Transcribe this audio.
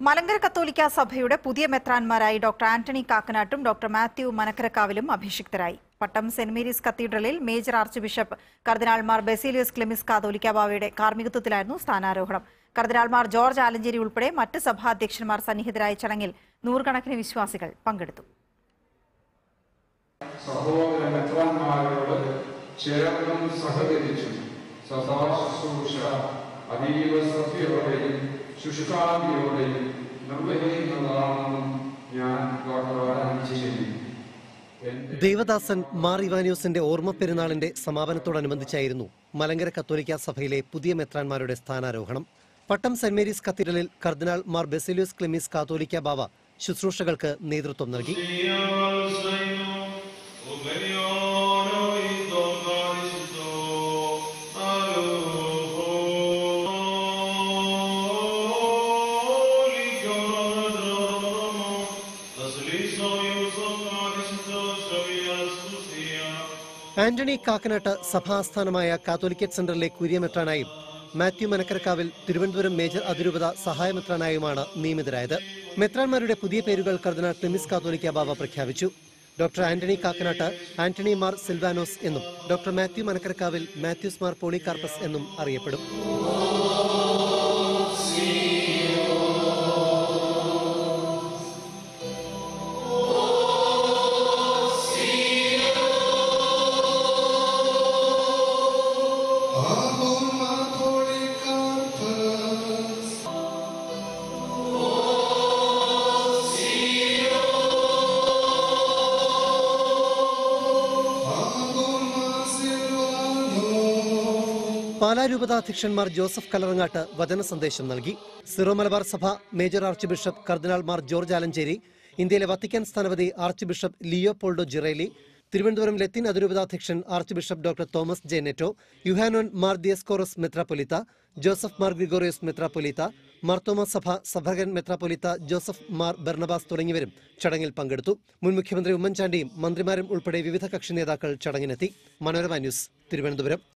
മലങ്കര കത്തോലിക്ക സഭയുടെ പുതിയ മെത്രാൻമാരായി ഡോക്ടർ ആന്റണി കാക്കനാട്ടും ഡോക്ടർ മാത്യു മനക്കരക്കാവിലും അഭിഷിക്തരായി പട്ടം സെന്റ് മേരീസ് കത്തീഡ്രലിൽ മേജർ ആർച്ച് ബിഷപ്പ് കർദിനാൾമാർ ബെസീലിയസ് ക്ലിമിസ് കാതോലിക്ക ബാവയുടെ കാർമ്മികത്വത്തിലായിരുന്നു സ്ഥാനാരോഹണം കർദിനാൾമാർ ജോർജ് ആലഞ്ചേരി ഉൾപ്പെടെ മറ്റ് സഭാധ്യക്ഷന്മാർ സന്നിഹിതരായ ചടങ്ങിൽ നൂറുകണക്കിന് വിശ്വാസികൾ പങ്കെടുത്തു സഹോദര മെത്രാന്മാരോട് ചേർന്നും സഹകരിച്ചും സദാശുശ്രൂഷ അതീവ ശ്രദ്ധയോടെയും ശുഷ്കാന്തിയോടെയും നിർവഹിക്കുന്നതാണെന്നും ഞാൻ വാഗ്ദാനം ചെയ്യുന്നു എന്റെ ദേവദാസൻ മാർ ഇവാനിയോസിന്റെ ഓർമ്മ പെരുന്നാളിന്റെ സമാപനത്തോടനുബന്ധിച്ചായിരുന്നു മലങ്കര കത്തോലിക്ക സഭയിലെ പുതിയ മെത്രാന്മാരുടെ സ്ഥാനാരോഹണം പട്ടം സെന്റ് മേരീസ് കത്തീഡ്രലിൽ കർദിനാൾ മാർ ബെസിലിയോസ് ക്ലിമീസ് കാത്തോലിക്ക ബാവ ശുശ്രൂഷകൾക്ക് നേതൃത്വം നൽകി ആന്റണി കാക്കനാട്ട് സഭാസ്ഥാനമായ കാത്തോലിക്കറ്റ് സെന്ററിലെ കുര്യ മെത്രാനായും മാത്യു മനക്കരക്കാവിൽ തിരുവനന്തപുരം മേജർ അതിരൂപത സഹായമെത്രാനായുമാണ് നിയമിതരായത് മെത്രാന്മാരുടെ പുതിയ പേരുകൾ കർദിനാൾ ക്ലിമിസ് കാത്തോലിക്ക ബാബ പ്രഖ്യാപിച്ചു ഡോക്ടർ ആന്റണി കാക്കനാട്ട് ആന്റണി മാർ സിൽവാനോസ് എന്നും ഡോക്ടർ മാത്യു മനക്കരക്കാവിൽ മാത്യൂസ് മാർ പോളികാർപ്പസ് എന്നും അറിയപ്പെടും പാലാ രൂപതാധ്യക്ഷന്മാർ ജോസഫ് കലറങ്ങാട്ട് വചന സന്ദേശം നൽകി സിറോ മലബാർ സഭ മേജർ ആർച്ച് ബിഷപ്പ് കർദിനാൾ മാർ ജോർജ് ആലഞ്ചേരി ഇന്ത്യയിലെ വത്തിക്കാൻ സ്ഥാനപതി archbishop Leopoldo Girelli Thiruvananthapuram ലത്തീൻ അതിരൂപതാധ്യക്ഷൻ archbishop doctor Thomas J Netto Yuhanon Mar Dioscoros മെത്രാപ്പൊലിത്ത ജോസഫ് മാർ ഗ്രിഗോറിയസ് മെത്രാപ്പൊലിത്ത മാർത്തോമ സഭ സഭകൻ മെത്രാപ്പൊലിത്ത ജോസഫ് മാർ ബർണബാസ് തുടങ്ങിയവരും ചടങ്ങിൽ പങ്കെടുത്തു മുൻ മുഖ്യമന്ത്രി ഉമ്മൻചാണ്ടിയും മന്ത്രിമാരും ഉൾപ്പെടെ വിവിധ കക്ഷി നേതാക്കൾ ചടങ്ങിനെത്തി മനോരമ ന്യൂസ് തിരുവനന്തപുരം